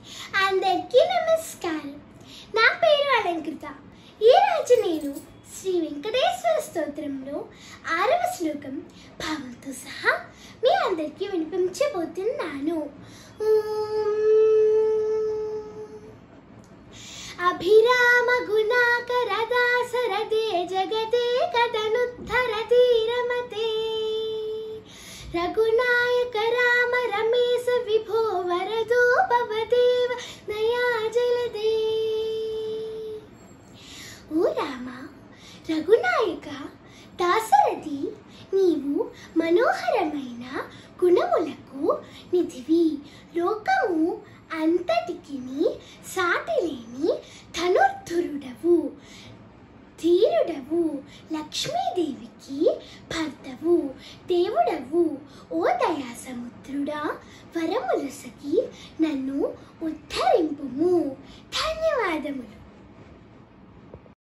అందరికీ నమస్కారం నా పేరు అలంకృత ఈ రోజు నేను శ్రీ వెంకటేశ్వర స్తోత్రంలో ఆరవ శ్లోకం భావంతో సహా మీ అందరికీ వినిపించబోతున్నాను ఓం. అభిరామ గుణాకర దాసరథే జగతే కదనుద్ధరతి రమతే రఘునాయక రామ రమేశ విభో వరదో భవదేవ నయా జలదే ఓ రామ రఘునాయక దాసరథి నీవు మనోహరమైన గుణములకు నిధివి లోకము అంతటికి సాటిలేని ధనుర్ధురుడవు ధీరుడవు లక్ష్మీదేవికి భర్తవు దేవుడవు ఓ దయాసముద్రుడా వరములసకి నన్ను ఉద్ధరింపుము ధన్యవాదములు